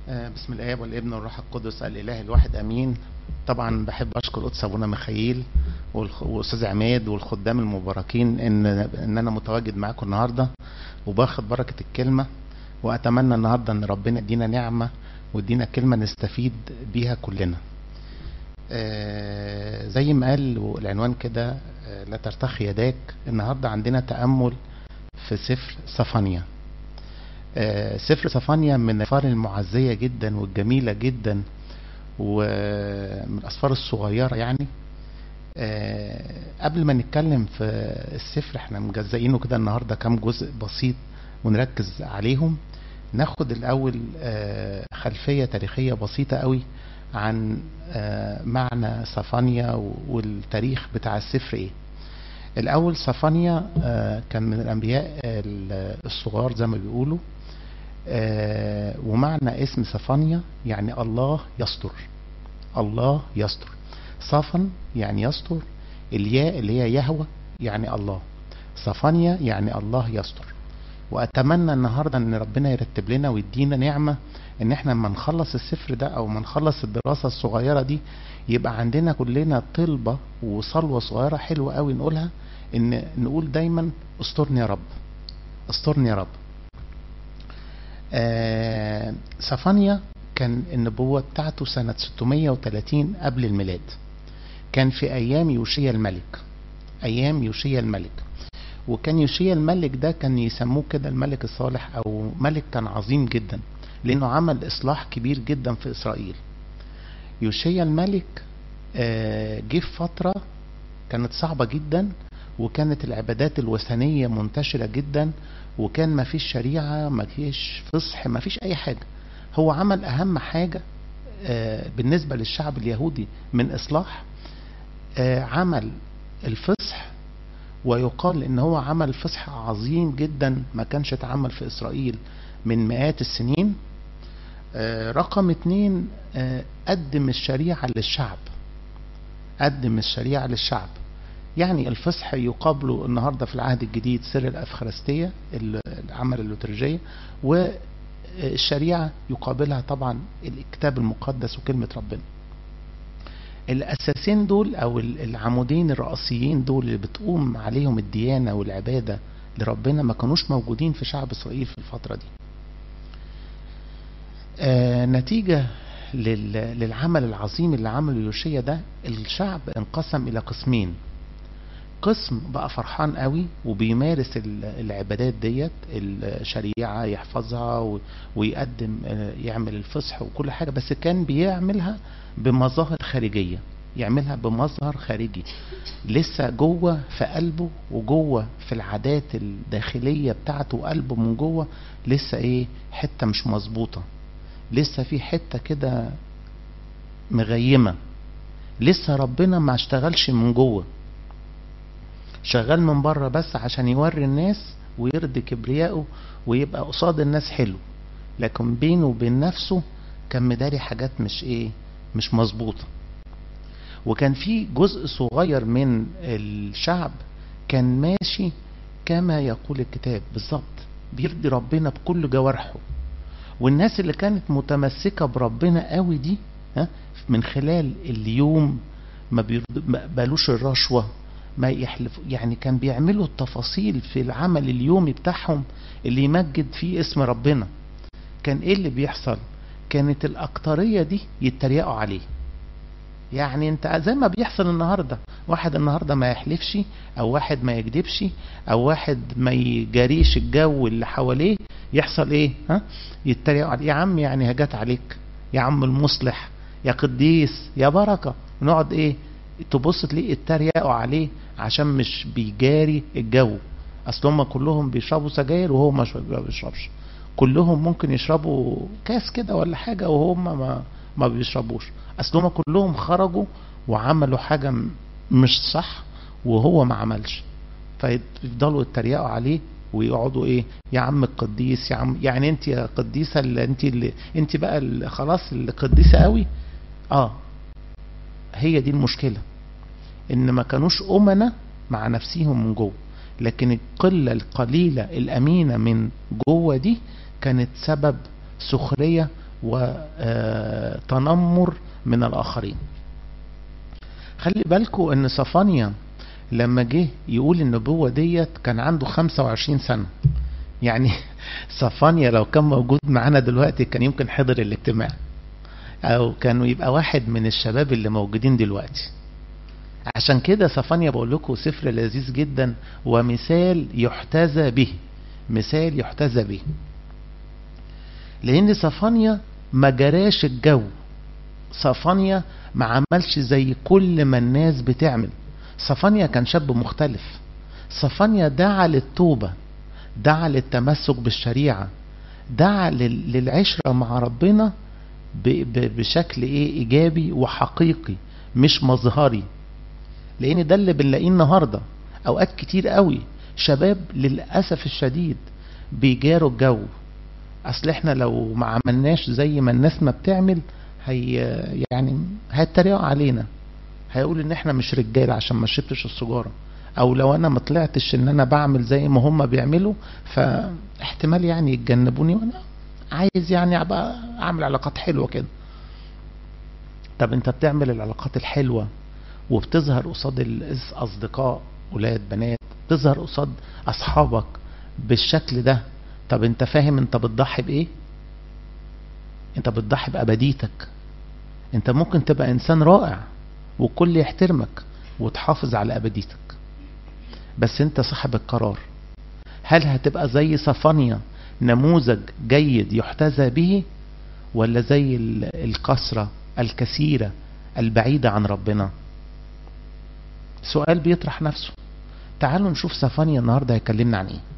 آه، بسم الآب والابن والروح القدس الإله الواحد أمين طبعا بحب أشكر قدس أبونا ميخائيل والخ- وأستاذ عماد والخدام المباركين إن إن أنا متواجد معاكم النهاردة وباخد بركة الكلمة وأتمنى النهاردة إن ربنا يدينا نعمة ويدينا كلمة نستفيد بيها كلنا. آه، زي ما قال العنوان كده آه، لا ترتخي يداك النهاردة عندنا تأمل في سفر صفانيا آه، سفر صفانيا من الأسفار المعزية جدا والجميلة جدا ومن الأسفار الصغيرة يعني آه، قبل ما نتكلم في السفر احنا مجزئينه كده النهاردة كام جزء بسيط ونركز عليهم ناخد الأول آه، خلفية تاريخية بسيطة قوي عن آه، معنى صفانيا والتاريخ بتاع السفر ايه الأول صفانيا آه، كان من الأنبياء ال- الصغار زي ما بيقولوا آه، ومعنى اسم صفانيا يعني الله يستر الله يستر صفن يعني يستر الياء اللي هي يهوى يعني الله صفانيا يعني الله يستر واتمنى النهارده ان ربنا يرتب لنا ويدينا نعمه ان احنا لما نخلص السفر ده او ما نخلص الدراسه الصغيره دي يبقى عندنا كلنا طلبه وصلوه صغيره حلوه قوي نقولها ان نقول دايما استرني يا رب استرني يا رب آه صفانيا كان النبوة بتاعته سنة 630 قبل الميلاد كان في أيام يوشيا الملك أيام يوشيا الملك وكان يوشيا الملك ده كان يسموه كده الملك الصالح أو ملك كان عظيم جدا لأنه عمل إصلاح كبير جدا في إسرائيل يوشيا الملك آه، جه في فترة كانت صعبة جدا وكانت العبادات الوثنية منتشرة جدا وكان ما فيش شريعة ما فيش فصح ما فيش أي حاجة هو عمل أهم حاجة آه، بالنسبة للشعب اليهودي من إصلاح آه، عمل الفصح ويقال ان هو عمل فصح عظيم جدا ما كانش اتعمل في اسرائيل من مئات السنين آه، رقم اتنين آه، قدم الشريعة للشعب قدم الشريعة للشعب يعني الفصح يقابله النهاردة في العهد الجديد سر الأفخارستية العمل الليتورجية والشريعة يقابلها طبعا الكتاب المقدس وكلمة ربنا الأساسين دول أو العمودين الرئيسيين دول اللي بتقوم عليهم الديانة والعبادة لربنا ما كانوش موجودين في شعب إسرائيل في الفترة دي آه نتيجة لل- للعمل العظيم اللي عمله يوشيا ده الشعب انقسم إلى قسمين قسم بقى فرحان قوي وبيمارس ال- العبادات ديت الشريعة يحفظها و- ويقدم آه، يعمل الفصح وكل حاجة بس كان بيعملها بمظاهر خارجية يعملها بمظهر خارجي لسه جوه في قلبه وجوه في العادات الداخلية بتاعته وقلبه من جوه لسه ايه حتة مش مظبوطة لسه في حتة كده مغيمة لسه ربنا ما اشتغلش من جوه شغال من بره بس عشان يوري الناس ويرضي كبريائه ويبقى قصاد الناس حلو لكن بينه وبين نفسه كان مداري حاجات مش ايه مش مظبوطه وكان في جزء صغير من الشعب كان ماشي كما يقول الكتاب بالظبط بيرضي ربنا بكل جوارحه والناس اللي كانت متمسكه بربنا قوي دي ها من خلال اليوم ما بيرض- ما بقالوش الرشوه ما يحلف يعني كان بيعملوا التفاصيل في العمل اليومي بتاعهم اللي يمجد فيه اسم ربنا كان ايه اللي بيحصل كانت الاكتريه دي يتريقوا عليه يعني انت زي ما بيحصل النهارده واحد النهارده ما يحلفش او واحد ما يكذبش او واحد ما يجاريش الجو اللي حواليه يحصل ايه ها يتريقوا عليه يا عم يعني هجت عليك يا عم المصلح يا قديس يا بركه نقعد ايه تبص تلاقي اتريقوا عليه عشان مش بيجاري الجو اصل هم كلهم بيشربوا سجاير وهو ما ما بيشربش كلهم ممكن يشربوا كاس كده ولا حاجه وهم ما ما بيشربوش اصل هم كلهم خرجوا وعملوا حاجه م- مش صح وهو ما عملش فيفضلوا يتريقوا عليه ويقعدوا ايه يا عم القديس يا عم يعني انت يا قديسه اللي انت اللي انت بقى اللي خلاص اللي قديسه قوي اه هي دي المشكله ان ما كانوش امنا مع نفسهم من جوه لكن القله القليله الامينه من جوه دي كانت سبب سخريه وتنمر من الآخرين خلي بالكم ان صفانيا لما جه يقول النبوة ديت كان عنده 25 سنة يعني صفانيا لو كان موجود معانا دلوقتي كان يمكن حضر الاجتماع او كانوا يبقى واحد من الشباب اللي موجودين دلوقتي عشان كده صفانيا بقول لكم سفر لذيذ جدا ومثال يحتذى به مثال يحتذى به لان صفانيا ما جراش الجو صفانيا ما عملش زي كل ما الناس بتعمل صفانيا كان شاب مختلف صفانيا دعا للتوبة دعا للتمسك بالشريعة دعا للعشرة مع ربنا بشكل ايه ايجابي وحقيقي مش مظهري لان ده اللي بنلاقيه النهاردة اوقات كتير قوي شباب للأسف الشديد بيجاروا الجو اصل احنا لو ما عملناش زي ما الناس ما بتعمل هي يعني هيتريقوا علينا هيقول ان احنا مش رجاله عشان ما شربتش السجاره او لو انا ما طلعتش ان انا بعمل زي ما هم بيعملوا فاحتمال يعني يتجنبوني وانا عايز يعني ابقى اعمل علاقات حلوه كده طب انت بتعمل العلاقات الحلوه وبتظهر قصاد الاصدقاء ولاد بنات بتظهر قصاد اصحابك بالشكل ده طب انت فاهم انت بتضحي بايه انت بتضحي بابديتك انت ممكن تبقى انسان رائع والكل يحترمك وتحافظ على ابديتك بس انت صاحب القرار هل هتبقى زي صفانيا نموذج جيد يحتذى به ولا زي الكسرة الكثيرة البعيدة عن ربنا سؤال بيطرح نفسه تعالوا نشوف صفانيا النهاردة هيكلمنا عن ايه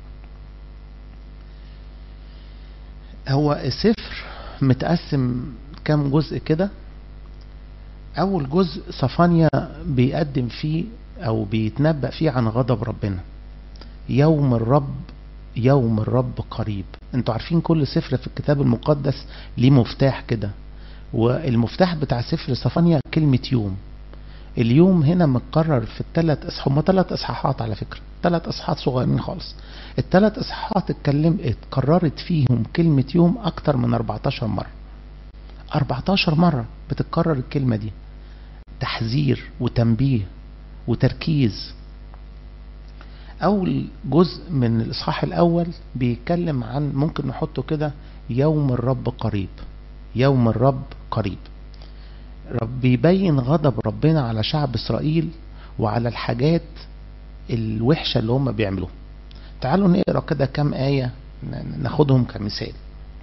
هو السفر متقسم كام جزء كده اول جزء صفانيا بيقدم فيه او بيتنبأ فيه عن غضب ربنا يوم الرب يوم الرب قريب انتوا عارفين كل سفر في الكتاب المقدس ليه مفتاح كده والمفتاح بتاع سفر صفانيا كلمة يوم اليوم هنا متكرر في الثلاث اصحاحات هم ثلاث اصحاحات على فكرة ثلاث اصحاحات صغيرين خالص الثلاث اصحاحات اتكلم اتكررت فيهم كلمة يوم اكتر من 14 مرة 14 مرة بتتكرر الكلمة دي تحذير وتنبيه وتركيز أول جزء من الإصحاح الأول بيتكلم عن ممكن نحطه كده يوم الرب قريب يوم الرب قريب رب بيبين غضب ربنا على شعب إسرائيل وعلى الحاجات الوحشة اللي هم بيعملوها تعالوا نقرأ كده كام آية ناخدهم كمثال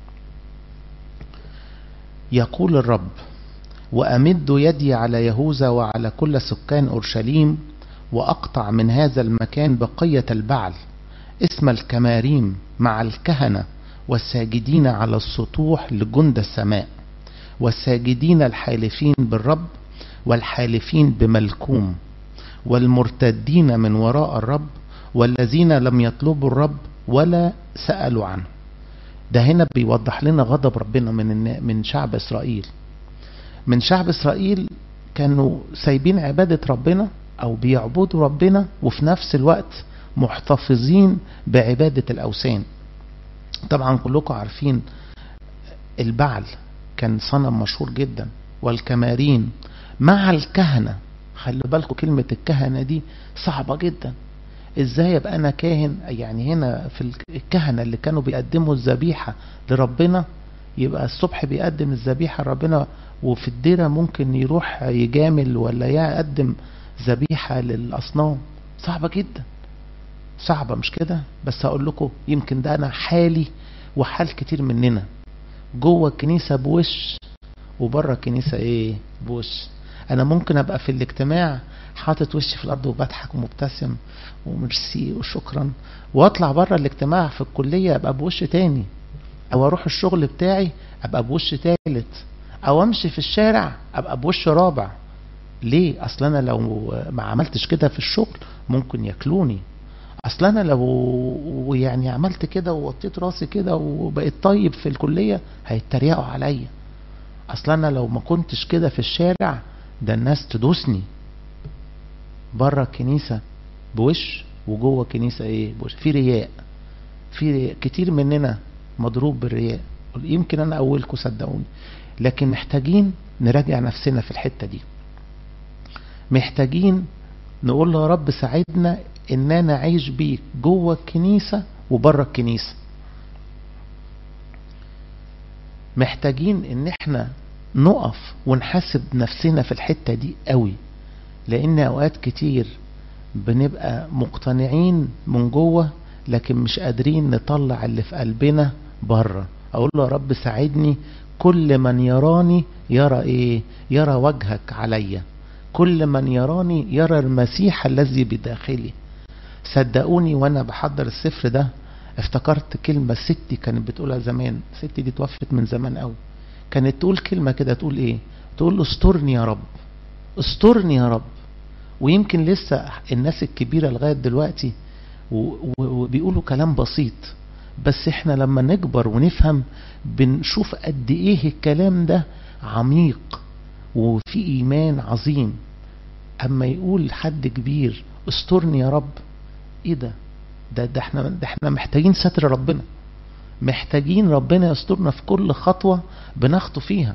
يقول الرب وأمد يدي على يهوذا وعلى كل سكان أورشليم وأقطع من هذا المكان بقية البعل اسم الكماريم مع الكهنة والساجدين على السطوح لجند السماء والساجدين الحالفين بالرب والحالفين بملكوم والمرتدين من وراء الرب والذين لم يطلبوا الرب ولا سألوا عنه ده هنا بيوضح لنا غضب ربنا من من شعب اسرائيل من شعب اسرائيل كانوا سايبين عبادة ربنا او بيعبدوا ربنا وفي نفس الوقت محتفظين بعبادة الاوثان طبعا كلكم عارفين البعل كان صنم مشهور جدا والكمارين مع الكهنة خلي بالكم كلمة الكهنة دي صعبة جدا ازاي ابقى انا كاهن يعني هنا في الكهنة اللي كانوا بيقدموا الذبيحة لربنا يبقى الصبح بيقدم الذبيحة لربنا وفي الديرة ممكن يروح يجامل ولا يقدم ذبيحة للأصنام صعبة جدا صعبة مش كده بس هقول لكم يمكن ده أنا حالي وحال كتير مننا جوه الكنيسة بوش وبره الكنيسة ايه بوش انا ممكن ابقى في الاجتماع حاطط وشي في الارض وبضحك ومبتسم وميرسي وشكرا واطلع بره الاجتماع في الكلية ابقى بوش تاني او اروح الشغل بتاعي ابقى بوش تالت او امشي في الشارع ابقى بوش رابع ليه اصل انا لو ما عملتش كده في الشغل ممكن ياكلوني اصل انا لو يعني عملت كده ووطيت راسي كده وبقيت طيب في الكلية هيتريقوا عليا اصل انا لو ما كنتش كده في الشارع ده الناس تدوسني بره الكنيسة بوش وجوه الكنيسة ايه بوش في رياء في رياء كتير مننا مضروب بالرياء يمكن انا اولكم صدقوني لكن محتاجين نراجع نفسنا في الحتة دي محتاجين نقول له يا رب ساعدنا ان انا اعيش بيك جوه الكنيسة وبره الكنيسة محتاجين ان احنا نقف ونحاسب نفسنا في الحتة دي قوي لان اوقات كتير بنبقى مقتنعين من جوه لكن مش قادرين نطلع اللي في قلبنا بره اقول له يا رب ساعدني كل من يراني يرى ايه يرى وجهك عليا كل من يراني يرى المسيح الذي بداخلي صدقوني وانا بحضر السفر ده افتكرت كلمة ستي كانت بتقولها زمان ستي دي توفت من زمان قوي كانت تقول كلمة كده تقول ايه تقول له استرني يا رب استرني يا رب ويمكن لسه الناس الكبيرة لغاية دلوقتي وبيقولوا كلام بسيط بس احنا لما نكبر ونفهم بنشوف قد ايه الكلام ده عميق وفي ايمان عظيم اما يقول حد كبير استرني يا رب ايه ده ده, ده احنا ده احنا محتاجين ستر ربنا محتاجين ربنا يسترنا في كل خطوة بنخطو فيها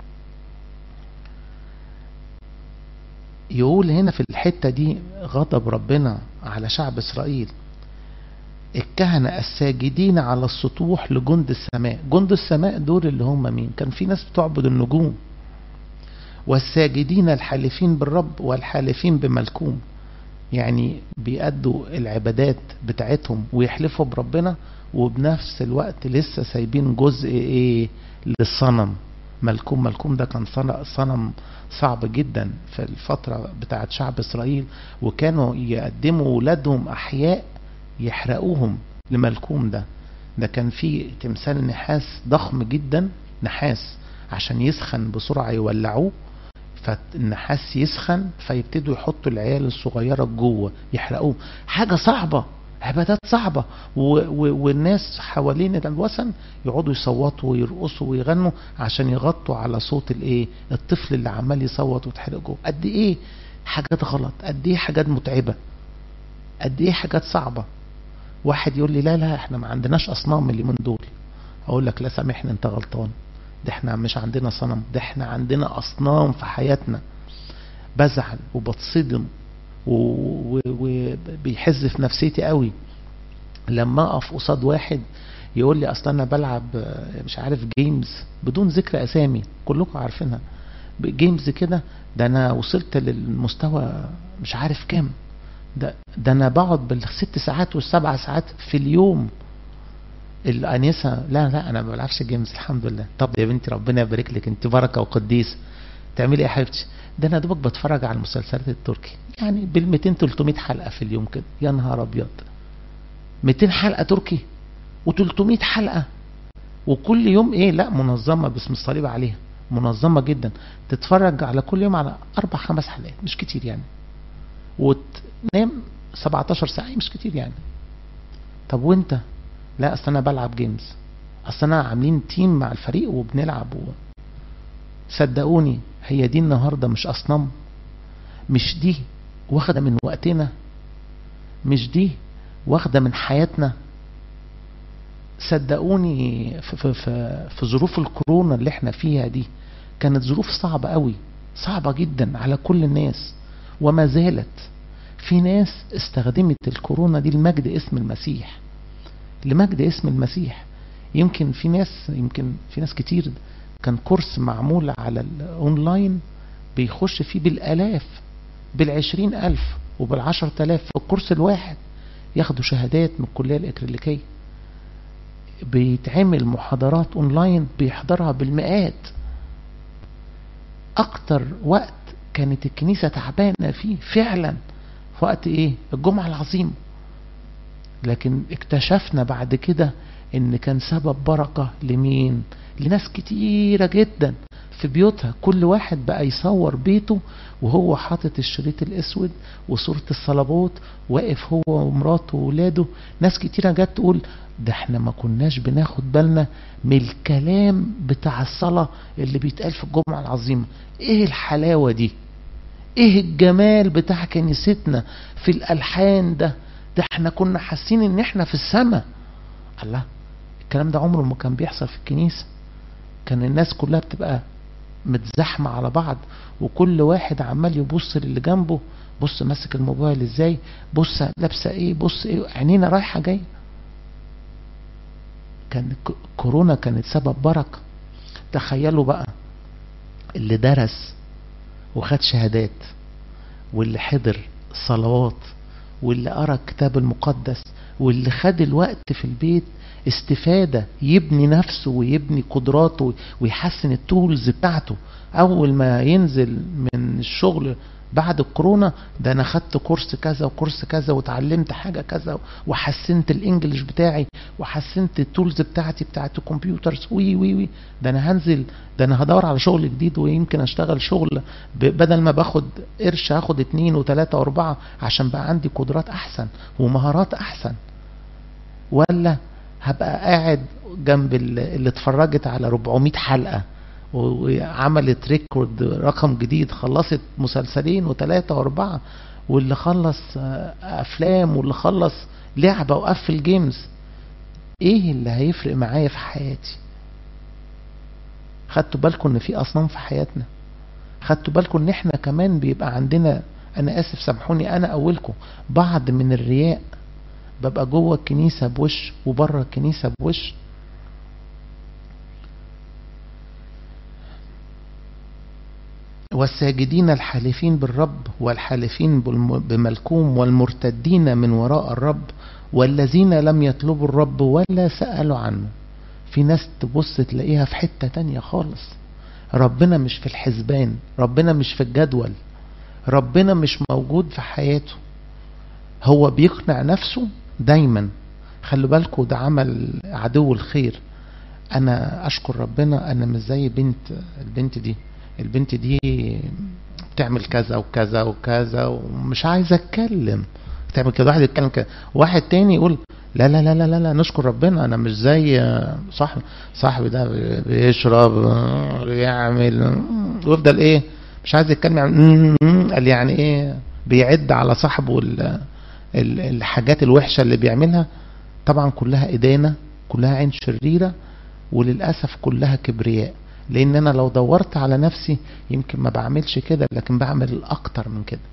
يقول هنا في الحتة دي غضب ربنا على شعب إسرائيل الكهنة الساجدين على السطوح لجند السماء جند السماء دول اللي هم مين كان في ناس بتعبد النجوم والساجدين الحالفين بالرب والحالفين بملكوم يعني بيأدوا العبادات بتاعتهم ويحلفوا بربنا وبنفس الوقت لسه سايبين جزء ايه للصنم ملكوم ملكوم ده كان صنم صعب جدا في الفترة بتاعت شعب إسرائيل وكانوا يقدموا ولادهم أحياء يحرقوهم لملكوم ده ده كان في تمثال نحاس ضخم جدا نحاس عشان يسخن بسرعة يولعوه فالنحاس يسخن فيبتدوا يحطوا العيال الصغيرة جوه يحرقوه حاجة صعبة عبادات صعبة و و والناس حوالين الوثن يقعدوا يصوتوا ويرقصوا ويغنوا عشان يغطوا على صوت الايه الطفل اللي عمال يصوت ويتحرق جوه قد ايه حاجات غلط قد ايه حاجات متعبة قد ايه حاجات صعبة واحد يقول لي لا لا احنا ما عندناش اصنام اللي من دول اقول لك لا سامحني انت غلطان ده احنا مش عندنا صنم ده احنا عندنا اصنام في حياتنا بزعل وبتصدم وبيحز في نفسيتي قوي لما اقف قصاد واحد يقول لي اصل انا بلعب مش عارف جيمز بدون ذكر اسامي كلكم عارفينها جيمز كده ده انا وصلت للمستوى مش عارف كام ده ده انا بقعد بالست ساعات والسبع ساعات في اليوم الانسه لا لا انا ما بلعبش جيمز الحمد لله طب يا بنتي ربنا يبارك لك انت بركه وقديس تعملي ايه يا حبيبتي ده انا دوبك بتفرج على المسلسلات التركي يعني بال 200 300 حلقه في اليوم كده يا نهار ابيض 200 حلقه تركي و300 حلقه وكل يوم ايه لا منظمه باسم الصليب عليها منظمه جدا تتفرج على كل يوم على اربع خمس حلقات مش كتير يعني وتنام 17 ساعه مش كتير يعني طب وانت لا اصل انا بلعب جيمز اصل انا عاملين تيم مع الفريق وبنلعب و... صدقوني هي دي النهارده مش اصنام مش دي واخده من وقتنا مش دي واخده من حياتنا صدقوني في, في, في, في ظروف الكورونا اللي احنا فيها دي كانت ظروف صعبة قوي صعبة جدا على كل الناس وما زالت في ناس استخدمت الكورونا دي لمجد اسم المسيح لمجد اسم المسيح يمكن في ناس يمكن في ناس كتير كان كورس معمول على الاونلاين بيخش فيه بالالاف بالعشرين الف وبالعشر تلاف في الكورس الواحد ياخدوا شهادات من الكلية الإكريليكية بيتعمل محاضرات اونلاين بيحضرها بالمئات اكتر وقت كانت الكنيسة تعبانة فيه فعلا في وقت ايه الجمعة العظيمة لكن اكتشفنا بعد كده ان كان سبب بركة لمين لناس كتيرة جدا في بيوتها كل واحد بقى يصور بيته وهو حاطط الشريط الاسود وصورة الصلبات واقف هو ومراته وولاده ناس كتيرة جت تقول ده احنا ما كناش بناخد بالنا من الكلام بتاع الصلاة اللي بيتقال في الجمعة العظيمة ايه الحلاوة دي ايه الجمال بتاع كنيستنا في الالحان ده ده احنا كنا حاسين ان احنا في السماء الله الكلام ده عمره ما كان بيحصل في الكنيسة كان الناس كلها بتبقى متزحمة على بعض وكل واحد عمال يبص للي جنبه بص ماسك الموبايل ازاي بص لابسه ايه بص ايه عينينا رايحه جايه كان كورونا كانت سبب بركه تخيلوا بقى اللي درس وخد شهادات واللي حضر صلوات واللي قرا الكتاب المقدس واللي خد الوقت في البيت استفادة يبني نفسه ويبني قدراته ويحسن التولز بتاعته أول ما ينزل من الشغل بعد الكورونا ده انا خدت كورس كذا وكورس كذا وتعلمت حاجة كذا وحسنت الانجليش بتاعي وحسنت التولز بتاعتي بتاعت الكمبيوترز وي وي وي ده انا هنزل ده انا هدور على شغل جديد ويمكن اشتغل شغل بدل ما باخد قرش هاخد اتنين وتلاتة واربعة عشان بقى عندي قدرات احسن ومهارات احسن ولا هبقى قاعد جنب اللي اتفرجت على 400 حلقة وعملت ريكورد رقم جديد خلصت مسلسلين وثلاثة واربعة واللي خلص افلام واللي خلص لعبة وقفل جيمز ايه اللي هيفرق معايا في حياتي خدتوا بالكم ان في اصنام في حياتنا خدتوا بالكم ان احنا كمان بيبقى عندنا انا اسف سامحوني انا اولكم بعض من الرياء ببقى جوه الكنيسة بوش وبره الكنيسة بوش والساجدين الحالفين بالرب والحالفين بملكوم والمرتدين من وراء الرب والذين لم يطلبوا الرب ولا سألوا عنه في ناس تبص تلاقيها في حتة تانية خالص ربنا مش في الحسبان ربنا مش في الجدول ربنا مش موجود في حياته هو بيقنع نفسه دايما خلوا بالكم ده عمل عدو الخير انا اشكر ربنا انا مش زي بنت البنت دي البنت دي بتعمل كذا وكذا وكذا ومش عايز اتكلم تعمل كده واحد يتكلم كده واحد تاني يقول لا لا لا لا لا, لا نشكر ربنا انا مش زي صاحبي صاحبي ده بيشرب بيعمل ويفضل ايه مش عايز يتكلم يعني قال يعني ايه بيعد على صاحبه الحاجات الوحشة اللي بيعملها طبعا كلها إدانة كلها عين شريرة وللأسف كلها كبرياء لأن أنا لو دورت على نفسي يمكن ما بعملش كده لكن بعمل أكتر من كده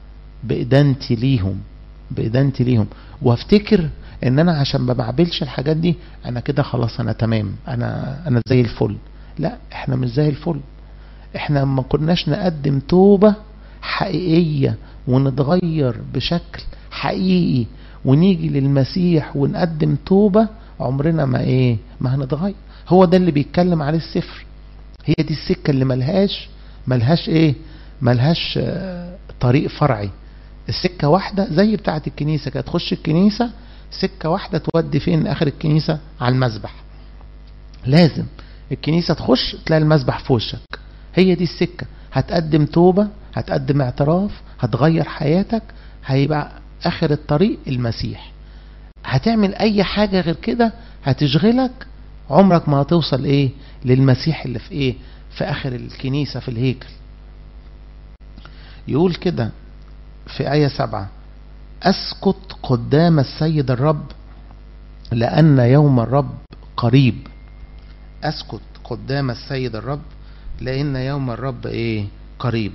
بإدانتي ليهم بإدانتي ليهم وافتكر ان انا عشان ما بعملش الحاجات دي انا كده خلاص انا تمام انا انا زي الفل لا احنا مش زي الفل احنا ما كناش نقدم توبة حقيقية ونتغير بشكل حقيقي ونيجي للمسيح ونقدم توبة عمرنا ما ايه ما هنتغير هو ده اللي بيتكلم عليه السفر هي دي السكة اللي ملهاش ملهاش ايه ملهاش اه طريق فرعي السكة واحدة زي بتاعة الكنيسة كده تخش الكنيسة سكة واحدة تودي فين اخر الكنيسة على المسبح لازم الكنيسة تخش تلاقي المسبح في وشك هي دي السكة هتقدم توبة هتقدم اعتراف هتغير حياتك هيبقى اخر الطريق المسيح هتعمل اي حاجة غير كده هتشغلك عمرك ما هتوصل ايه للمسيح اللي في ايه في اخر الكنيسة في الهيكل يقول كده في آية سبعة أسكت قدام السيد الرب لأن يوم الرب قريب أسكت قدام السيد الرب لأن يوم الرب إيه قريب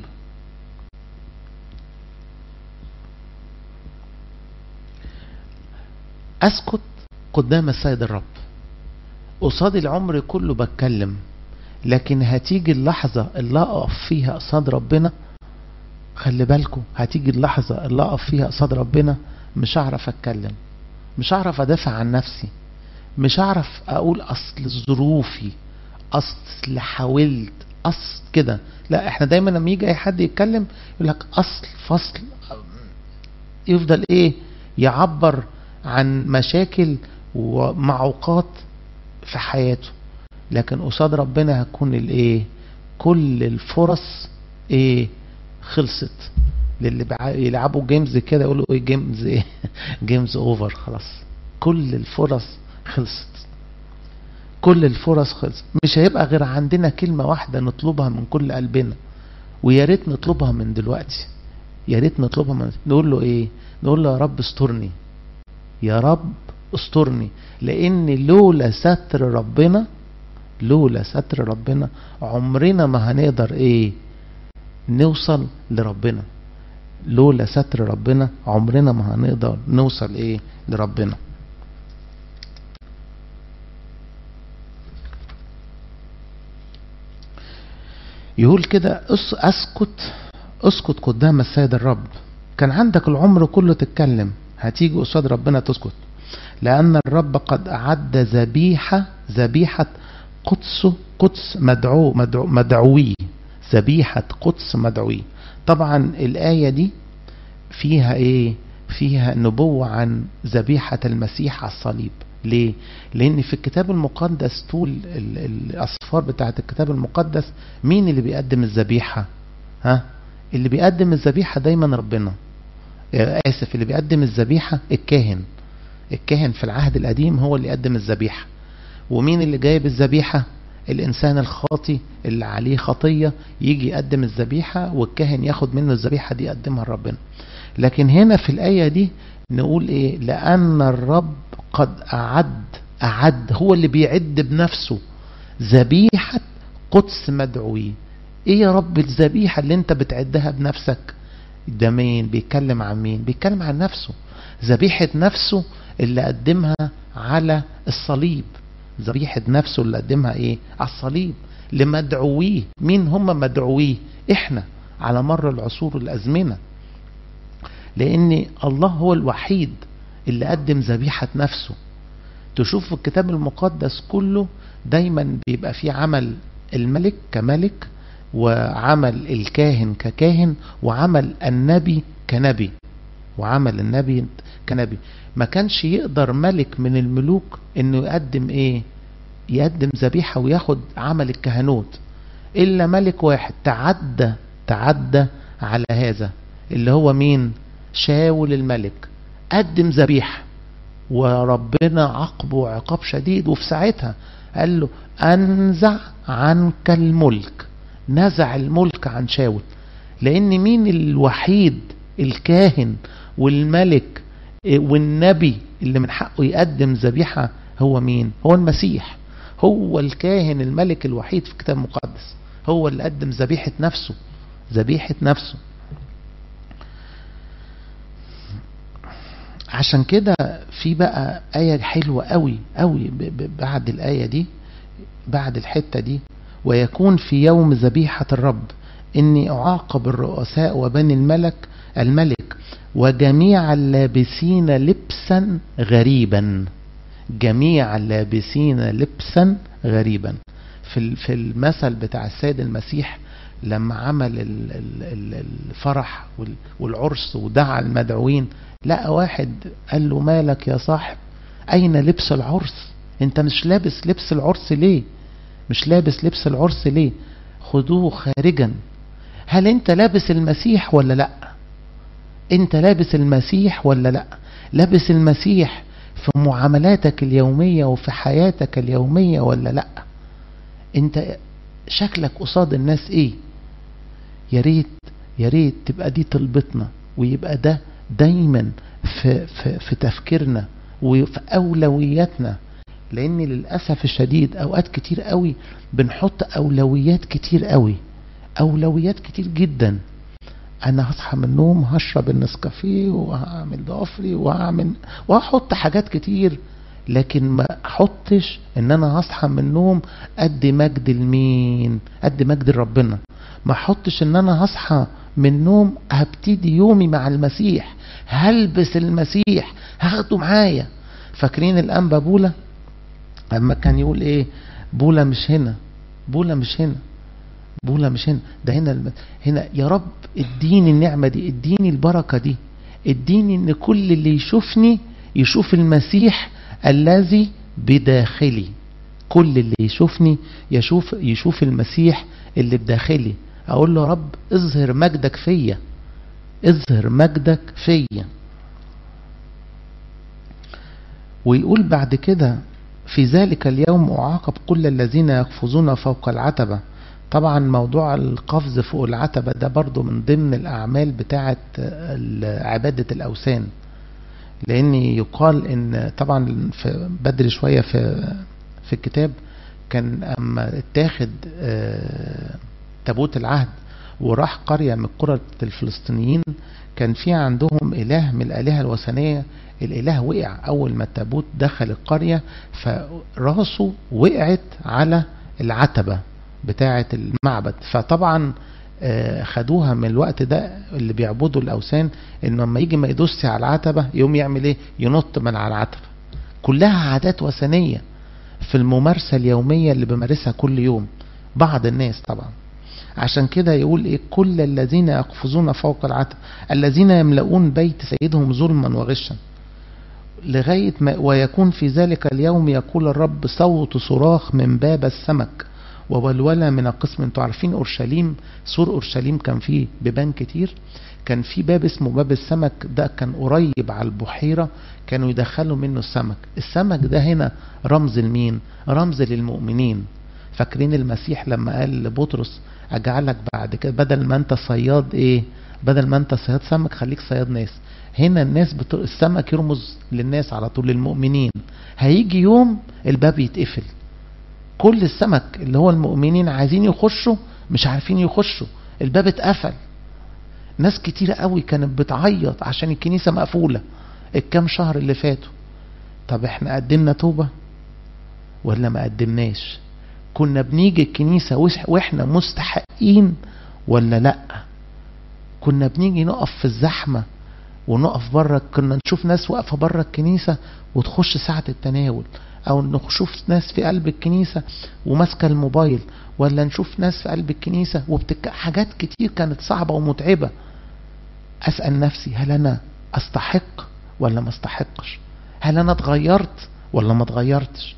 أسكت قدام السيد الرب قصاد العمر كله بتكلم لكن هتيجي اللحظة اللي أقف فيها قصاد ربنا خلي بالكم هتيجي اللحظة اللي أقف فيها قصاد ربنا مش هعرف أتكلم مش هعرف أدافع عن نفسي مش هعرف أقول أصل ظروفي أصل حاولت أصل كده لا احنا دايما لما يجي أي حد يتكلم يقول لك أصل فصل يفضل إيه يعبر عن مشاكل ومعوقات في حياته لكن قصاد ربنا هتكون الايه كل الفرص ايه خلصت للي يلعبوا جيمز كده يقولوا ايه جيمز ايه جيمز اوفر خلاص كل الفرص خلصت كل الفرص خلصت مش هيبقى غير عندنا كلمة واحدة نطلبها من كل قلبنا ويا ريت نطلبها من دلوقتي يا ريت نطلبها من نقول له ايه نقول له يا رب استرني يا رب استرني لان لولا ستر ربنا لولا ستر ربنا عمرنا ما هنقدر ايه نوصل لربنا لولا ستر ربنا عمرنا ما هنقدر نوصل ايه لربنا يقول كده اسكت اسكت قدام السيد الرب كان عندك العمر كله تتكلم هتيجي قصاد ربنا تسكت لأن الرب قد أعد ذبيحة ذبيحة قدسه قدس مدعو مدعو مدعوي ذبيحة قدس مدعوي طبعا الآية دي فيها إيه فيها نبوة عن ذبيحة المسيح على الصليب ليه لأن في الكتاب المقدس طول الأصفار بتاعة الكتاب المقدس مين اللي بيقدم الذبيحة ها اللي بيقدم الذبيحة دايما ربنا آسف اللي بيقدم الذبيحة الكاهن الكاهن في العهد القديم هو اللي يقدم الذبيحة ومين اللي جايب الذبيحة الإنسان الخاطي اللي عليه خطية يجي يقدم الذبيحة والكاهن ياخد منه الذبيحة دي يقدمها لربنا لكن هنا في الآية دي نقول إيه لأن الرب قد أعد أعد هو اللي بيعد بنفسه ذبيحة قدس مدعوين ايه يا رب الذبيحة اللي انت بتعدها بنفسك ده مين بيتكلم عن مين بيتكلم عن نفسه ذبيحة نفسه اللي قدمها على الصليب ذبيحة نفسه اللي قدمها ايه على الصليب لمدعويه مين هم مدعويه احنا على مر العصور والازمنة لان الله هو الوحيد اللي قدم ذبيحة نفسه تشوف في الكتاب المقدس كله دايما بيبقى فيه عمل الملك كملك وعمل الكاهن ككاهن وعمل النبي كنبي وعمل النبي كنبي ما كانش يقدر ملك من الملوك انه يقدم ايه يقدم ذبيحة وياخد عمل الكهنوت الا ملك واحد تعدى تعدى على هذا اللي هو مين شاول الملك قدم ذبيحة وربنا عاقبه عقاب شديد وفي ساعتها قال له انزع عنك الملك نزع الملك عن شاول لان مين الوحيد الكاهن والملك والنبي اللي من حقه يقدم ذبيحة هو مين هو المسيح هو الكاهن الملك الوحيد في الكتاب المقدس هو اللي قدم ذبيحة نفسه ذبيحة نفسه عشان كده في بقى آية حلوة قوي قوي بعد الآية دي بعد الحتة دي ويكون في يوم ذبيحة الرب إني أعاقب الرؤساء وبني الملك الملك وجميع اللابسين لبسا غريبا جميع اللابسين لبسا غريبا في في المثل بتاع السيد المسيح لما عمل الفرح والعرس ودعا المدعوين لقى واحد قال له مالك يا صاحب أين لبس العرس انت مش لابس لبس العرس ليه مش لابس لبس العرس ليه خدوه خارجا هل انت لابس المسيح ولا لا انت لابس المسيح ولا لا لابس المسيح في معاملاتك اليومية وفي حياتك اليومية ولا لا انت شكلك قصاد الناس ايه يا ريت يا ريت تبقى دي طلبتنا ويبقى ده دايما في, في, في تفكيرنا وفي اولوياتنا لان للاسف الشديد اوقات كتير قوي بنحط اولويات كتير قوي اولويات كتير جدا انا هصحى من النوم هشرب النسكافيه وهعمل ضفري وهعمل وهحط حاجات كتير لكن ما احطش ان انا هصحى من النوم ادي مجد لمين ادي مجد لربنا ما احطش ان انا هصحى من النوم هبتدي يومي مع المسيح هلبس المسيح هاخده معايا فاكرين الانبا بولا لما كان يقول ايه بولا مش هنا بولا مش هنا بولا مش هنا ده هنا الم... هنا يا رب اديني النعمة دي اديني البركة دي اديني ان كل اللي يشوفني يشوف المسيح الذي بداخلي كل اللي يشوفني يشوف يشوف المسيح اللي بداخلي اقول له رب اظهر مجدك فيا اظهر مجدك فيا ويقول بعد كده في ذلك اليوم أعاقب كل الذين يقفزون فوق العتبة طبعا موضوع القفز فوق العتبة ده برضو من ضمن الأعمال بتاعة عبادة الأوثان لان يقال ان طبعا في بدري شويه في في الكتاب كان اما اتاخد آه، تابوت العهد وراح قرية من قرى الفلسطينيين كان في عندهم إله من الآلهة الوثنية الإله وقع أول ما التابوت دخل القرية فراسه وقعت على العتبة بتاعة المعبد فطبعا آه، خدوها من الوقت ده اللي بيعبدوا الأوثان إنه لما يجي ما يدوسش على العتبة يقوم يعمل إيه ينط من على العتبة كلها عادات وثنية في الممارسة اليومية اللي بمارسها كل يوم بعض الناس طبعا عشان كده يقول ايه كل الذين يقفزون فوق العتب الذين يملؤون بيت سيدهم ظلما وغشا لغاية ما ويكون في ذلك اليوم يقول الرب صوت صراخ من باب السمك وولولة من القسم انتوا عارفين اورشليم سور اورشليم كان فيه بيبان كتير كان في باب اسمه باب السمك ده كان قريب على البحيرة كانوا يدخلوا منه السمك السمك ده هنا رمز لمين رمز للمؤمنين فاكرين المسيح لما قال لبطرس اجعلك بعد كده بدل ما انت صياد ايه بدل ما انت صياد سمك خليك صياد ناس هنا الناس بت... السمك يرمز للناس على طول للمؤمنين هيجي يوم الباب يتقفل كل السمك اللي هو المؤمنين عايزين يخشوا مش عارفين يخشوا الباب اتقفل ناس كتيرة قوي كانت بتعيط عشان الكنيسة مقفولة الكام شهر اللي فاتوا طب احنا قدمنا توبة ولا ما قدمناش كنا بنيجي الكنيسة واحنا مستحقين ولا لا كنا بنيجي نقف في الزحمة ونقف بره كنا نشوف ناس واقفة بره الكنيسة وتخش ساعة التناول او نشوف ناس في قلب الكنيسة وماسكة الموبايل ولا نشوف ناس في قلب الكنيسة وبتك... حاجات كتير كانت صعبة ومتعبة اسأل نفسي هل انا استحق ولا ما استحقش هل انا اتغيرت ولا ما اتغيرتش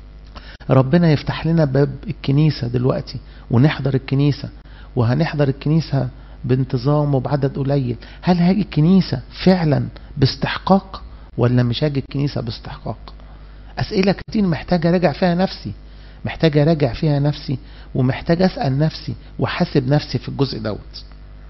ربنا يفتح لنا باب الكنيسة دلوقتي ونحضر الكنيسة وهنحضر الكنيسة بانتظام وبعدد قليل هل هاجي الكنيسة فعلا باستحقاق ولا مش هاجي الكنيسة باستحقاق أسئلة كتير محتاج أراجع فيها نفسي محتاج أراجع فيها نفسي ومحتاج أسأل نفسي وحاسب نفسي في الجزء دوت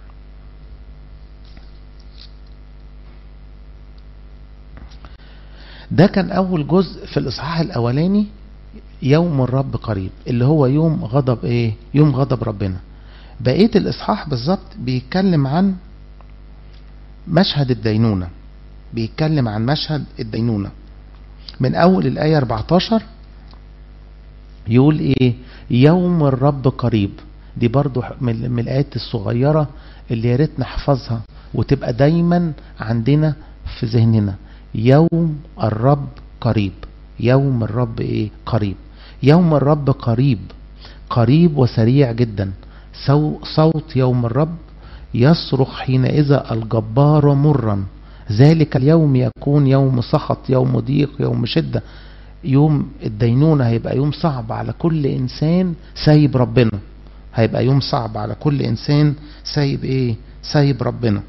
ده كان أول جزء في الإصحاح الأولاني يوم الرب قريب اللي هو يوم غضب ايه يوم غضب ربنا بقية الاصحاح بالظبط بيتكلم عن مشهد الدينونة بيتكلم عن مشهد الدينونة من اول الاية 14 يقول ايه يوم الرب قريب دي برضو من, من الايات الصغيرة اللي يا ريت نحفظها وتبقى دايما عندنا في ذهننا يوم الرب قريب يوم الرب ايه قريب يوم الرب قريب قريب وسريع جدا صوت يوم الرب يصرخ حينئذ الجبار مرا ذلك اليوم يكون يوم سخط يوم ضيق يوم شدة يوم الدينونة هيبقى يوم صعب على كل إنسان سايب ربنا هيبقى يوم صعب على كل إنسان سايب إيه سايب ربنا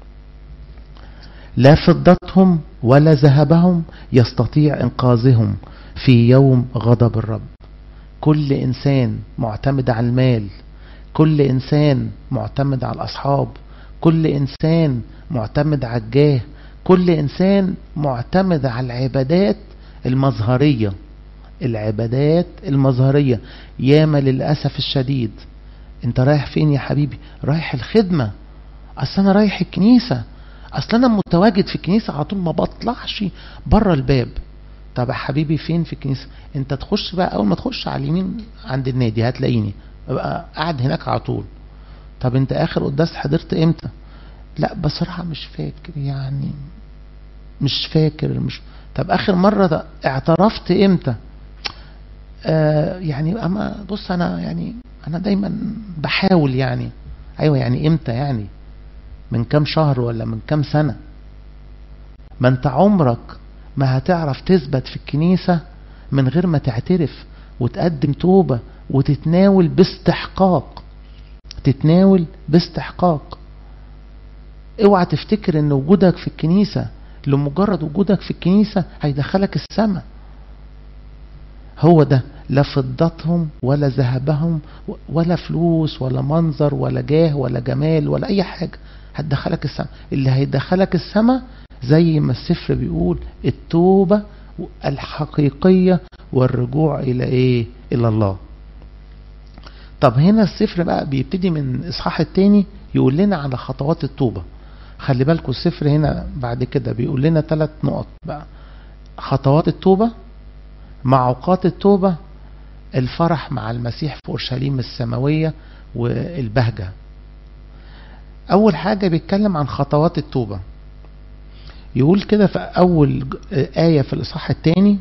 لا فضتهم ولا ذهبهم يستطيع إنقاذهم في يوم غضب الرب كل إنسان معتمد على المال كل إنسان معتمد على الأصحاب كل إنسان معتمد على الجاه كل إنسان معتمد على العبادات المظهرية العبادات المظهرية ياما للأسف الشديد انت رايح فين يا حبيبي رايح الخدمة اصل انا رايح الكنيسة اصل انا متواجد في الكنيسة على طول ما بطلعش بره الباب طب يا حبيبي فين في الكنيسة انت تخش بقى اول ما تخش على اليمين عند النادي هتلاقيني ابقى قاعد هناك على طول طب انت اخر قداس حضرت امتى لا بصراحة مش فاكر يعني مش فاكر مش طب اخر مرة اعترفت امتى آه يعني اما بص انا يعني انا دايما بحاول يعني ايوه يعني امتى يعني من كام شهر ولا من كام سنة ما انت عمرك ما هتعرف تثبت في الكنيسة من غير ما تعترف وتقدم توبة وتتناول باستحقاق تتناول باستحقاق اوعى تفتكر ان وجودك في الكنيسة لمجرد وجودك في الكنيسة هيدخلك السماء هو ده لا فضتهم ولا ذهبهم ولا فلوس ولا منظر ولا جاه ولا جمال ولا اي حاجة هتدخلك السماء اللي هيدخلك السماء زي ما السفر بيقول التوبة الحقيقية والرجوع إلى إيه إلى الله طب هنا السفر بقى بيبتدي من الإصحاح التاني يقول لنا على خطوات التوبة خلي بالكم السفر هنا بعد كده بيقول لنا ثلاث نقط بقى خطوات التوبة معوقات التوبة الفرح مع المسيح في أورشليم السماوية والبهجة أول حاجة بيتكلم عن خطوات التوبة يقول كده في أول آية في الإصحاح الثاني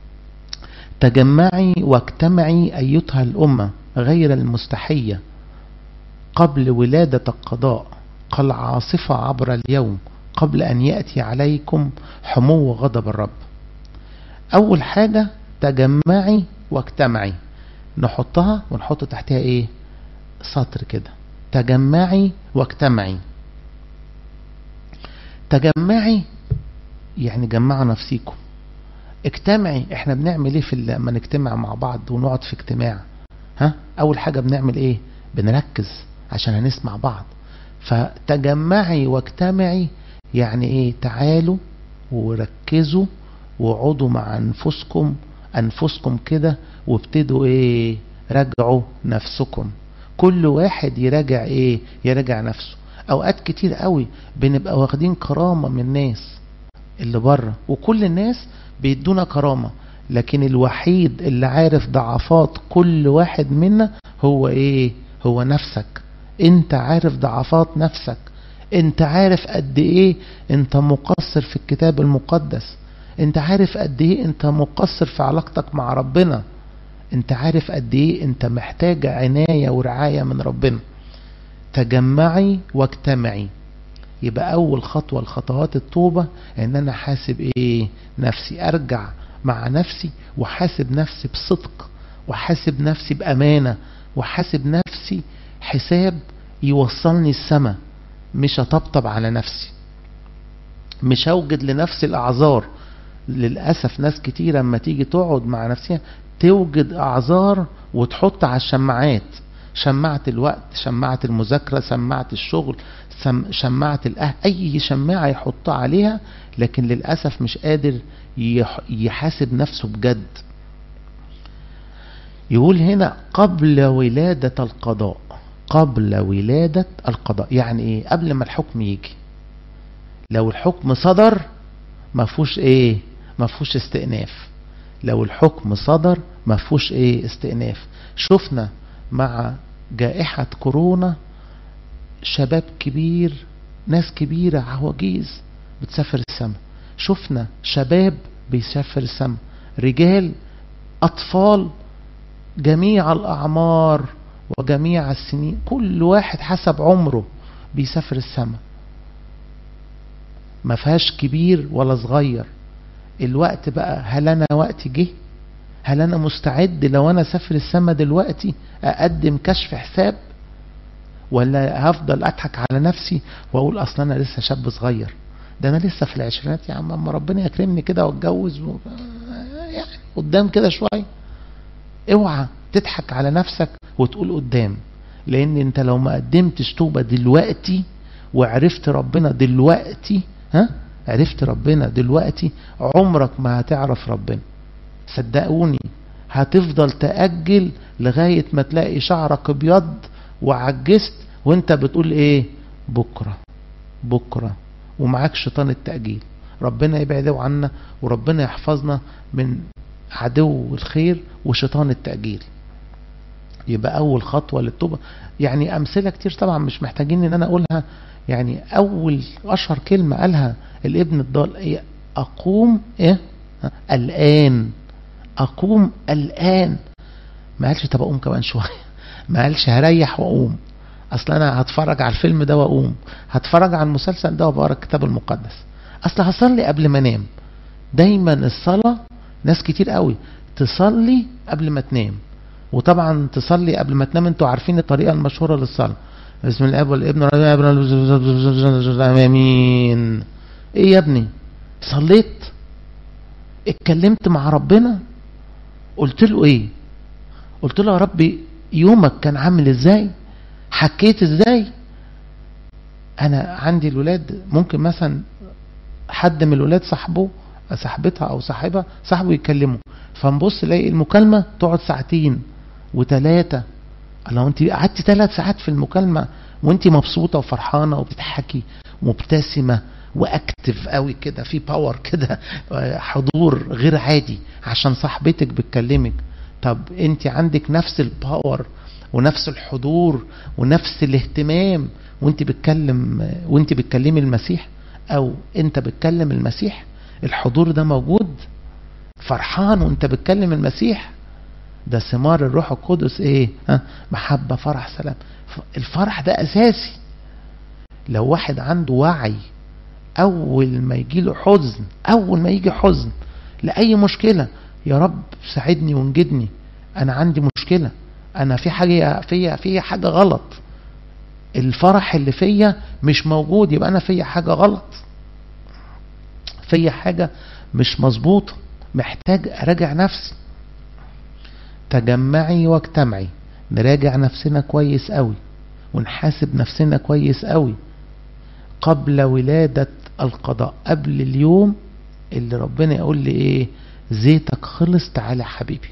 تجمعي واجتمعي أيتها الأمة غير المستحية قبل ولادة القضاء كالعاصفة عبر اليوم قبل أن يأتي عليكم حمو غضب الرب أول حاجة تجمعي واجتمعي نحطها ونحط تحتها ايه سطر كده تجمعي واجتمعي تجمعي يعني جمعوا نفسيكم اجتمعي احنا بنعمل ايه في لما نجتمع مع بعض ونقعد في اجتماع ها اول حاجة بنعمل ايه بنركز عشان هنسمع بعض فتجمعي واجتمعي يعني ايه تعالوا وركزوا واقعدوا مع انفسكم انفسكم كده وابتدوا ايه راجعوا نفسكم كل واحد يراجع ايه يراجع نفسه اوقات كتير قوي بنبقى واخدين كرامة من الناس اللي بره وكل الناس بيدونا كرامة لكن الوحيد اللي عارف ضعفات كل واحد منا هو ايه هو نفسك انت عارف ضعفات نفسك انت عارف قد ايه انت مقصر في الكتاب المقدس انت عارف قد ايه انت مقصر في علاقتك مع ربنا انت عارف قد ايه انت محتاج عناية ورعاية من ربنا تجمعي واجتمعي يبقى اول خطوة لخطوات التوبة ان انا حاسب ايه نفسي ارجع مع نفسي وحاسب نفسي بصدق وحاسب نفسي بامانة وحاسب نفسي حساب يوصلني السماء مش اطبطب على نفسي مش اوجد لنفسي الاعذار للأسف ناس كتير لما تيجي تقعد مع نفسها توجد أعذار وتحط على الشماعات شماعة الوقت شماعة المذاكرة شماعة الشغل شماعة الأهل أي شماعة يحطها عليها لكن للأسف مش قادر يحاسب نفسه بجد يقول هنا قبل ولادة القضاء قبل ولادة القضاء يعني ايه قبل ما الحكم يجي لو الحكم صدر ما فيهوش ايه ما فيهوش استئناف لو الحكم صدر ما فيهوش ايه استئناف شفنا مع جائحة كورونا شباب كبير ناس كبيرة عواجيز بتسافر السماء شفنا شباب بيسافر السماء رجال أطفال جميع الأعمار وجميع السنين كل واحد حسب عمره بيسافر السماء ما فيهاش كبير ولا صغير الوقت بقى هل انا وقت جه هل انا مستعد لو انا سافر السما دلوقتي اقدم كشف حساب ولا هفضل اضحك على نفسي واقول اصلا انا لسه شاب صغير ده انا لسه في العشرينات يا عم اما ربنا يكرمني كده واتجوز و... يعني قدام كده شويه اوعى تضحك على نفسك وتقول قدام لان انت لو ما قدمتش توبه دلوقتي وعرفت ربنا دلوقتي ها عرفت ربنا دلوقتي عمرك ما هتعرف ربنا صدقوني هتفضل تأجل لغاية ما تلاقي شعرك ابيض وعجزت وانت بتقول ايه بكرة بكرة ومعاك شيطان التأجيل ربنا يبعده عنا وربنا يحفظنا من عدو الخير وشيطان التأجيل يبقى أول خطوة للتوبة يعني أمثلة كتير طبعا مش محتاجين إن أنا أقولها يعني أول أشهر كلمة قالها الابن الضال إيه أقوم إيه الآن أقوم الآن ما قالش طب أقوم كمان شوية ما قالش هريح وأقوم أصل أنا هتفرج على الفيلم ده وأقوم هتفرج على المسلسل ده وبقرا الكتاب المقدس أصل هصلي قبل ما أنام دايما الصلاة ناس كتير قوي تصلي قبل ما تنام وطبعا تصلي قبل ما تنام انتوا عارفين الطريقة المشهورة للصلاة بسم الاب والابن امين ايه يا ابني صليت اتكلمت مع ربنا قلت له ايه قلت له يا ربي يومك كان عامل ازاي حكيت ازاي انا عندي الولاد ممكن مثلا حد من الولاد صاحبه صاحبتها او صاحبها صاحبه يتكلموا فنبص نلاقي المكالمة تقعد ساعتين وثلاثة لو انت قعدتي ثلاث ساعات في المكالمة وانت مبسوطة وفرحانة وبتضحكي مبتسمة واكتف قوي كده في باور كده حضور غير عادي عشان صاحبتك بتكلمك طب انت عندك نفس الباور ونفس الحضور ونفس الاهتمام وانت بتكلم وانت بتكلمي المسيح او انت بتكلم المسيح الحضور ده موجود فرحان وانت بتكلم المسيح ده ثمار الروح القدس ايه ها محبة فرح سلام الفرح ده اساسي لو واحد عنده وعي اول ما يجي له حزن اول ما يجي حزن لاي مشكلة يا رب ساعدني وانجدني انا عندي مشكلة انا في حاجة فيا فيا حاجة غلط الفرح اللي فيا مش موجود يبقى انا فيا حاجة غلط فيا حاجة مش مظبوطة محتاج اراجع نفسي تجمعي واجتمعي نراجع نفسنا كويس قوي ونحاسب نفسنا كويس قوي قبل ولادة القضاء قبل اليوم اللي ربنا يقول لي ايه زيتك خلص تعالى حبيبي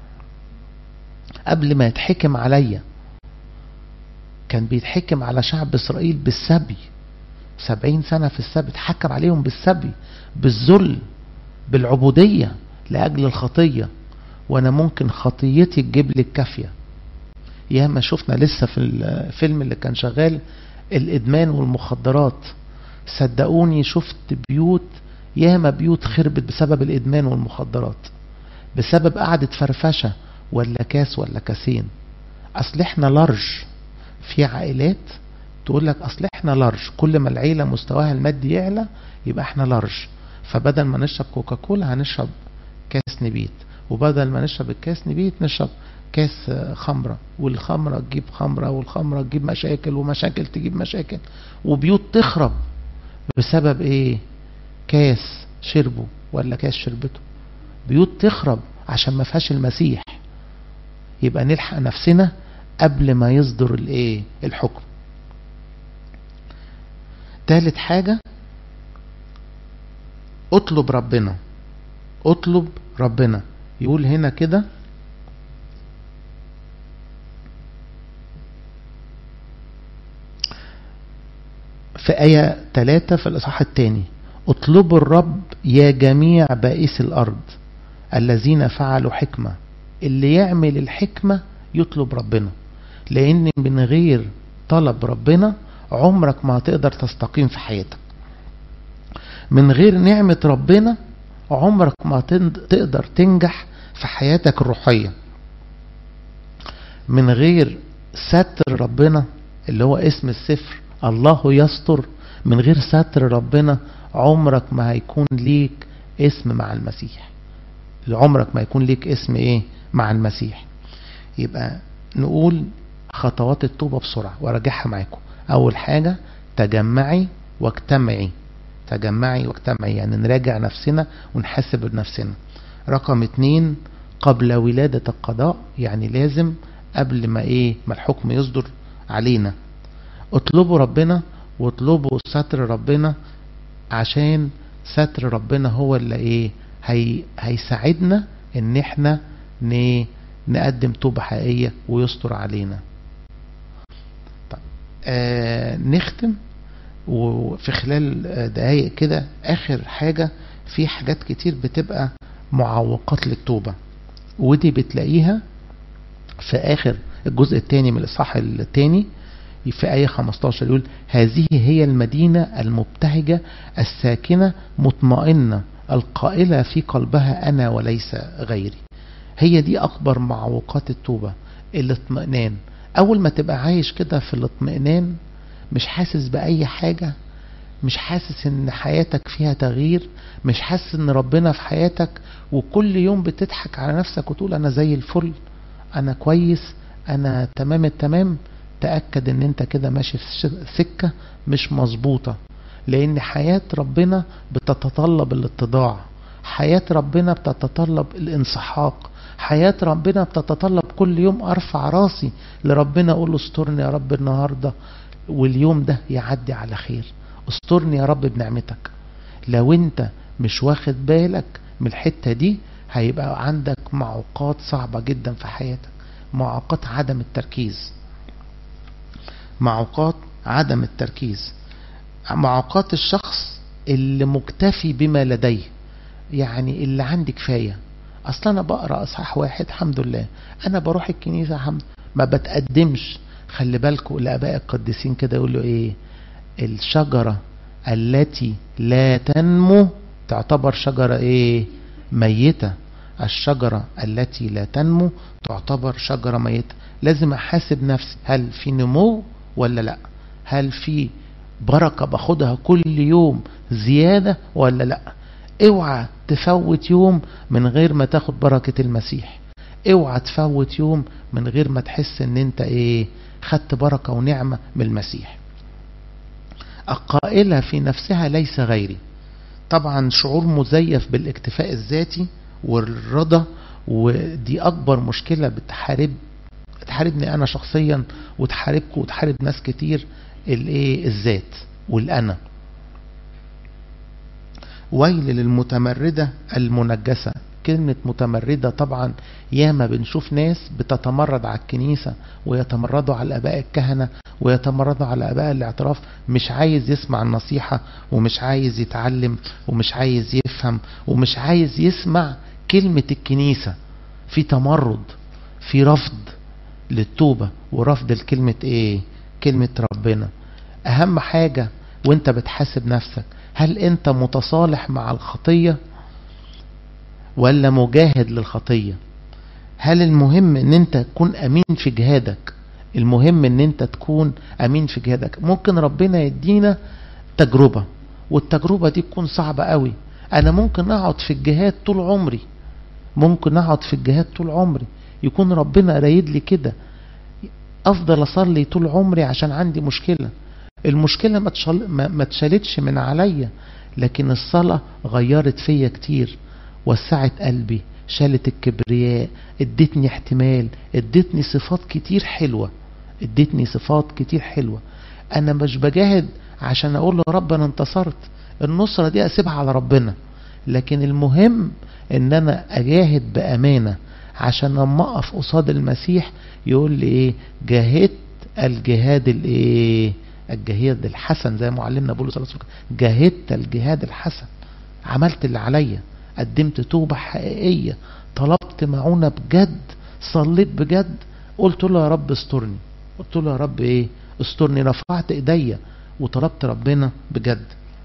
قبل ما يتحكم عليا كان بيتحكم على شعب اسرائيل بالسبي سبعين سنة في السبي اتحكم عليهم بالسبي بالذل بالعبودية لأجل الخطية وانا ممكن خطيتي تجيب لي الكافية ياما شفنا لسه في الفيلم اللي كان شغال الادمان والمخدرات صدقوني شفت بيوت ياما بيوت خربت بسبب الادمان والمخدرات بسبب قعدة فرفشة ولا كاس ولا كاسين اصل احنا لارج في عائلات تقول لك اصل احنا لارج كل ما العيلة مستواها المادي يعلى يبقى احنا لارج فبدل ما نشرب كوكاكولا هنشرب كاس نبيت وبدل ما نشرب الكاس نبيت نشرب كاس خمرة والخمرة تجيب خمرة والخمرة تجيب مشاكل ومشاكل تجيب مشاكل وبيوت تخرب بسبب ايه كاس شربه ولا كاس شربته بيوت تخرب عشان ما فيهاش المسيح يبقى نلحق نفسنا قبل ما يصدر الايه الحكم تالت حاجة اطلب ربنا اطلب ربنا يقول هنا كده في آية 3 في الإصحاح الثاني اطلبوا الرب يا جميع بائس الأرض الذين فعلوا حكمة اللي يعمل الحكمة يطلب ربنا لأن من غير طلب ربنا عمرك ما هتقدر تستقيم في حياتك من غير نعمة ربنا عمرك ما تقدر تنجح في حياتك الروحية من غير ستر ربنا اللي هو اسم السفر الله يستر من غير ستر ربنا عمرك ما هيكون ليك اسم مع المسيح عمرك ما يكون ليك اسم ايه مع المسيح يبقى نقول خطوات التوبة بسرعة وراجعها معاكم اول حاجة تجمعي واجتمعي تجمعي واجتمعي يعني نراجع نفسنا ونحاسب نفسنا رقم اتنين قبل ولادة القضاء يعني لازم قبل ما ايه ما الحكم يصدر علينا اطلبوا ربنا واطلبوا ستر ربنا عشان ستر ربنا هو اللي ايه هي هيساعدنا ان احنا ن... نقدم توبة حقيقية ويستر علينا طيب آه نختم وفي خلال دقايق كده اخر حاجة في حاجات كتير بتبقى معوقات للتوبة ودي بتلاقيها في اخر الجزء الثاني من الاصحاح الثاني في آية 15 يقول هذه هي المدينة المبتهجة الساكنة مطمئنة القائلة في قلبها أنا وليس غيري هي دي أكبر معوقات التوبة الاطمئنان أول ما تبقى عايش كده في الاطمئنان مش حاسس بأي حاجة مش حاسس ان حياتك فيها تغيير مش حاسس ان ربنا في حياتك وكل يوم بتضحك على نفسك وتقول انا زي الفل انا كويس انا تمام التمام تأكد ان انت كده ماشي في سكة مش مظبوطة لان حياة ربنا بتتطلب الاتضاع حياة ربنا بتتطلب الانسحاق حياة ربنا بتتطلب كل يوم ارفع راسي لربنا اقول له استرني يا رب النهاردة واليوم ده يعدي على خير استرني يا رب بنعمتك لو انت مش واخد بالك من الحتة دي هيبقى عندك معوقات صعبة جدا في حياتك معوقات عدم التركيز معوقات عدم التركيز معوقات الشخص اللي مكتفي بما لديه يعني اللي عندي كفاية اصلا انا بقرا اصحاح واحد الحمد لله انا بروح الكنيسه الحمد ما بتقدمش خلي بالكم الاباء القديسين كده يقولوا ايه الشجره التي لا تنمو تعتبر شجره ايه ميته الشجره التي لا تنمو تعتبر شجره ميته لازم احاسب نفسي هل في نمو ولا لا هل في بركه باخدها كل يوم زياده ولا لا اوعى تفوت يوم من غير ما تاخد بركة المسيح اوعى تفوت يوم من غير ما تحس ان انت ايه خدت بركة ونعمة من المسيح القائلة في نفسها ليس غيري طبعا شعور مزيف بالاكتفاء الذاتي والرضا ودي اكبر مشكلة بتحارب تحاربني انا شخصيا وتحاربكم وتحارب ناس كتير الايه الذات والانا ويل للمتمردة المنجسة كلمة متمردة طبعا ياما بنشوف ناس بتتمرد على الكنيسة ويتمردوا على الآباء الكهنة ويتمردوا على آباء الاعتراف مش عايز يسمع النصيحة ومش عايز يتعلم ومش عايز يفهم ومش عايز يسمع كلمة الكنيسة في تمرد في رفض للتوبة ورفض لكلمة ايه كلمة ربنا اهم حاجة وانت بتحاسب نفسك هل انت متصالح مع الخطية ولا مجاهد للخطية هل المهم ان انت تكون امين في جهادك المهم ان انت تكون امين في جهادك ممكن ربنا يدينا تجربة والتجربة دي تكون صعبة قوي انا ممكن اقعد في الجهاد طول عمري ممكن اقعد في الجهاد طول عمري يكون ربنا رايد لي كده افضل اصلي طول عمري عشان عندي مشكله المشكلة ما, تشل... ما... ما تشالتش من عليا لكن الصلاة غيرت فيا كتير وسعت قلبي شالت الكبرياء ادتني احتمال ادتني صفات كتير حلوة ادتني صفات كتير حلوة انا مش بجاهد عشان اقول له رب انا انتصرت النصرة دي اسيبها على ربنا لكن المهم ان انا اجاهد بامانة عشان لما اقف قصاد المسيح يقول لي ايه جاهدت الجهاد الايه الجهاد الحسن زي معلمنا بولس الرسول جاهدت الجهاد الحسن عملت اللي عليا قدمت توبة حقيقية طلبت معونة بجد صليت بجد قلت له يا رب استرني قلت له يا رب ايه استرني رفعت ايديا وطلبت ربنا بجد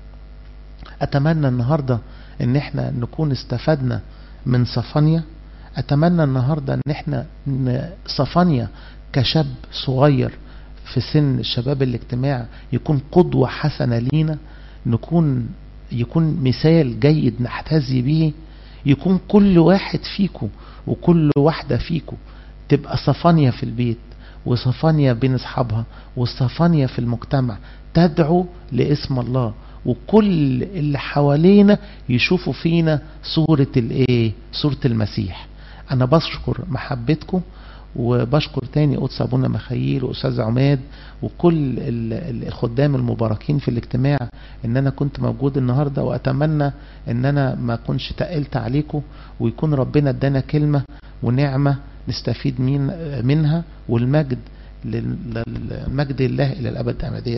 اتمنى النهاردة ان احنا نكون استفدنا من صفانيا اتمنى النهاردة ان احنا صفانيا كشاب صغير في سن شباب الاجتماع يكون قدوة حسنة لينا نكون يكون مثال جيد نحتذي به يكون كل واحد فيكم وكل واحدة فيكم تبقى صفانية في البيت وصفانية بين اصحابها وصفانية في المجتمع تدعو لاسم الله وكل اللي حوالينا يشوفوا فينا صورة الايه صورة المسيح انا بشكر محبتكم وبشكر تاني قدس ابونا مخيل واستاذ عماد وكل الخدام المباركين في الاجتماع ان انا كنت موجود النهارده واتمنى ان انا ما اكونش تقلت عليكم ويكون ربنا ادانا كلمه ونعمه نستفيد من منها والمجد للمجد الله الى الابد امديه